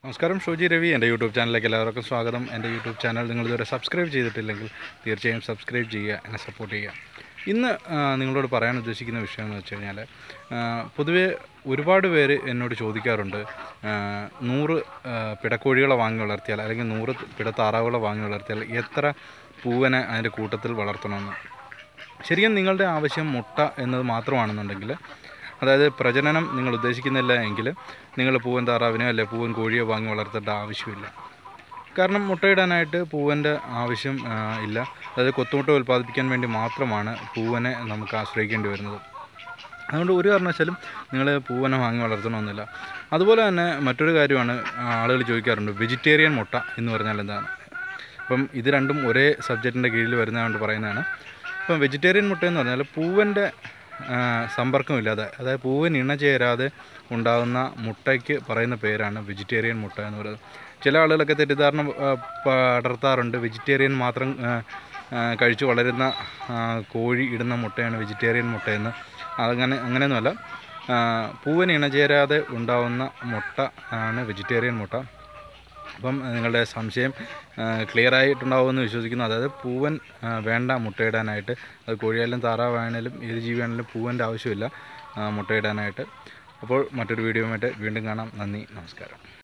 നമസ്കാരം ഷോജി രവി എൻ്റെ യൂട്യൂബ് ചാനലിലേക്ക് എല്ലാവർക്കും സ്വാഗതം എൻ്റെ യൂട്യൂബ് ചാനൽ നിങ്ങൾ ഇതുവരെ സബ്സ്ക്രൈബ് ചെയ്തിട്ടില്ലെങ്കിൽ തീർച്ചയായും സബ്സ്ക്രൈബ് ചെയ്യുക എന്നെ സപ്പോർട്ട് ചെയ്യുക ഇന്ന് ആ, നിങ്ങളോട് പറയാൻ ഉദ്ദേശിക്കുന്ന വിഷയം എന്ന് വെച്ച് കഴിഞ്ഞാൽ ആ, പൊതുവേ ഒരുപാട് പേര് എന്നോട് ചോദിക്കാറുണ്ട് ആ, നൂറ് ആ, പിടക്കോഴികളെ വാങ്ങി വളർത്തിയാൽ അല്ലെങ്കിൽ നൂറ് പിടത്താറാവുകളെ വാങ്ങി വളർത്തിയാൽ എത്ര പൂവനെ അതിൻ്റെ കൂട്ടത്തിൽ വളർത്തണമെന്ന് ശരിക്കും നിങ്ങളുടെ ആവശ്യം മുട്ട എന്നത് മാത്രമാണെന്നുണ്ടെങ്കിൽ അതായത് പ്രജനനം നിങ്ങൾ ഉദ്ദേശിക്കുന്നില്ല എങ്കിൽ നിങ്ങൾ പൂവൻ താറാവിനോ അല്ലെ പൂവൻ കോഴിയോ വാങ്ങി വളർത്തേണ്ട ആവശ്യമില്ല കാരണം മുട്ടയിടാനായിട്ട് പൂവൻ്റെ ആവശ്യം ആ, ഇല്ല അതായത് കൊത്തുമുട്ട ഉൽപ്പാദിപ്പിക്കാൻ വേണ്ടി മാത്രമാണ് പൂവനെ നമുക്ക് ആശ്രയിക്കേണ്ടി വരുന്നത് അതുകൊണ്ട് ഒരു കാരണവശാലും നിങ്ങൾ പൂവനെ വാങ്ങി വളർത്തണമെന്നില്ല അതുപോലെ തന്നെ മറ്റൊരു കാര്യമാണ് ആളുകൾ ചോദിക്കാറുണ്ട് വെജിറ്റേറിയൻ മുട്ട എന്ന് പറഞ്ഞാൽ എന്താണ് അപ്പം ഇത് രണ്ടും ഒരേ സബ്ജക്റ്റിൻ്റെ കീഴിൽ വരുന്നതുകൊണ്ട് പറയുന്നതാണ് ഇപ്പം വെജിറ്റേറിയൻ മുട്ട എന്ന് പറഞ്ഞാൽ പൂവൻ്റെ ആ, സമ്പർക്കമില്ലാതെ അതായത് പൂവൻ ഇണ ചേരാതെ ഉണ്ടാകുന്ന മുട്ടയ്ക്ക് പറയുന്ന പേരാണ് വെജിറ്റേറിയൻ മുട്ട എന്ന് പറയുന്നത് ചില ആളുകളൊക്കെ തെറ്റിദ്ധാരണ ആ, പടർത്താറുണ്ട് വെജിറ്റേറിയൻ മാത്രം ആ, ആ, കഴിച്ച് വളരുന്ന ആ, കോഴി ഇടുന്ന മുട്ടയാണ് വെജിറ്റേറിയൻ മുട്ടയെന്ന് അതങ്ങനെ അങ്ങനെയൊന്നുമല്ല ആ, പൂവൻ ഇണചേരാതെ ഉണ്ടാവുന്ന മുട്ട ആണ് വെജിറ്റേറിയൻ മുട്ട അപ്പം നിങ്ങളുടെ സംശയം ക്ലിയർ ആയിട്ടുണ്ടാവുമെന്ന് വിശ്വസിക്കുന്നു അതായത് പൂവൻ ആ, വേണ്ട മുട്ടയിടാനായിട്ട് അത് കോഴിയായാലും താറാവായാലും ഏത് ജീവിയാണെങ്കിലും പൂവൻ്റെ ആവശ്യമില്ല ആ, മുട്ടയിടാനായിട്ട് അപ്പോൾ മറ്റൊരു വീഡിയോയുമായിട്ട് വീണ്ടും കാണാം നന്ദി നമസ്കാരം